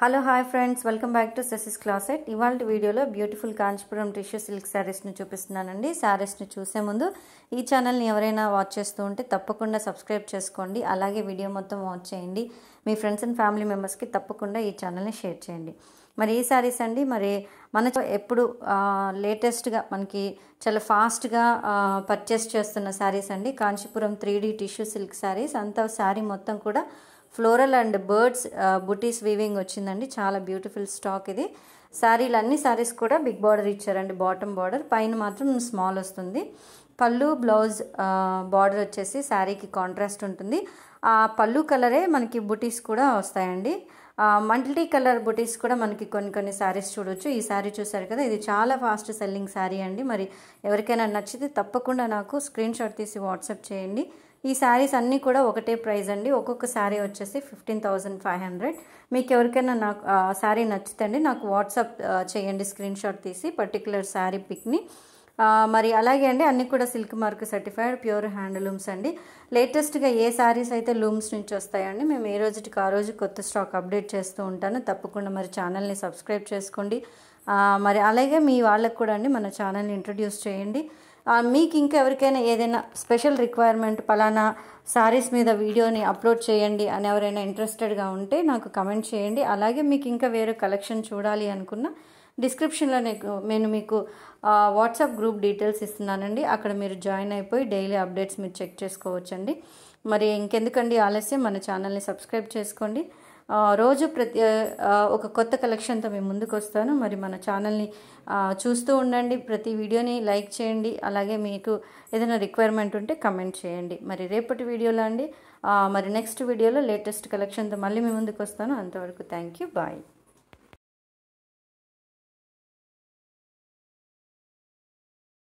hello hi friends welcome back to సెసిస్ closet ఇవాళ వీడియోలో బ్యూటిఫుల్ కాంచీపురం టిష్యూ సిల్క్ శారీస్ని చూపిస్తున్నానండి శారీస్ని చూసే ముందు ఈ ఛానల్ని ఎవరైనా వాచ్ చేస్తూ ఉంటే తప్పకుండా సబ్స్క్రైబ్ చేసుకోండి అలాగే వీడియో మొత్తం వాచ్ చేయండి మీ ఫ్రెండ్స్ అండ్ ఫ్యామిలీ మెంబర్స్కి తప్పకుండా ఈ ఛానల్ని షేర్ చేయండి మరి ఈ శారీస్ అండి మరి మన ఎప్పుడు లేటెస్ట్గా మనకి చాలా ఫాస్ట్గా పర్చేస్ చేస్తున్న శారీస్ అండి Kanchipuram three D tissue silk saris అంతా శారీ మొత్తం కూడా ఫ్లోరల్ అండ్ బర్డ్స్ బుటీస్ వీవింగ్ వచ్చిందండి చాలా బ్యూటిఫుల్ స్టాక్ ఇది శారీలు అన్ని శారీస్ కూడా బిగ్ బార్డర్ ఇచ్చారండి బాటమ్ బార్డర్ పైన మాత్రం స్మాల్ వస్తుంది పళ్ళు బ్లౌజ్ బార్డర్ వచ్చేసి శారీకి కాంట్రాస్ట్ ఉంటుంది ఆ పళ్ళు కలరే మనకి బుటీస్ కూడా వస్తాయండి మల్టీ కలర్ బుటీస్ కూడా మనకి కొన్ని కొన్ని శారీస్ చూడొచ్చు ఈ శారీ చూసారు కదా ఇది చాలా ఫాస్ట్ సెల్లింగ్ శారీ అండి మరి ఎవరికైనా నచ్చితే తప్పకుండా నాకు స్క్రీన్ షాట్ తీసి వాట్సాప్ చేయండి ఈ శారీస్ అన్నీ కూడా ఒకటే ప్రైస్ అండి ఒక్కొక్క శారీ వచ్చేసి ఫిఫ్టీన్ థౌజండ్ ఫైవ్ హండ్రెడ్ మీకు ఎవరికైనా నాకు శారీ నచ్చితే నాకు వాట్సాప్ చేయండి స్క్రీన్ షాట్ తీసి పర్టికులర్ శారీ పిక్ని మరి అలాగే అండి అన్నీ కూడా silk mark certified pure handlooms అండి లేటెస్ట్గా ఏ శారీస్ అయితే లూమ్స్ నుంచి వస్తాయండి మేము ఏ రోజుకి ఆ రోజు కొత్త స్టాక్ అప్డేట్ చేస్తూ ఉంటాను తప్పకుండా మరి ఛానల్ని సబ్స్క్రైబ్ చేసుకోండి మరి అలాగే మీ వాళ్ళకు కూడా అండి మన ఛానల్ని ఇంట్రడ్యూస్ చేయండి మీకు ఇంకా ఎవరికైనా ఏదైనా స్పెషల్ రిక్వైర్మెంట్ పలానా శారీస్ మీద వీడియోని అప్లోడ్ చేయండి అని ఎవరైనా ఇంట్రెస్టెడ్గా ఉంటే నాకు కమెంట్ చేయండి అలాగే మీకు ఇంకా వేరే కలెక్షన్ చూడాలి అనుకున్న డిస్క్రిప్షన్లో నేను మీకు వాట్సాప్ గ్రూప్ డీటెయిల్స్ ఇస్తున్నానండి అక్కడ మీరు జాయిన్ అయిపోయి డైలీ అప్డేట్స్ మీరు చెక్ చేసుకోవచ్చండి మరి ఇంకెందుకండి ఆలస్యం మన ఛానల్ని సబ్స్క్రైబ్ చేసుకోండి రోజు ప్రతి ఒక కొత్త కలెక్షన్తో మేము ముందుకు వస్తాను మరి మన ఛానల్ని చూస్తూ ఉండండి ప్రతి వీడియోని లైక్ చేయండి అలాగే మీకు ఏదైనా రిక్వైర్మెంట్ ఉంటే కమెంట్ చేయండి మరి రేపటి వీడియోలో అండి మరి నెక్స్ట్ వీడియోలో లేటెస్ట్ కలెక్షన్తో మళ్ళీ మీ ముందుకు వస్తాను అంతవరకు థ్యాంక్ యూ బాయ్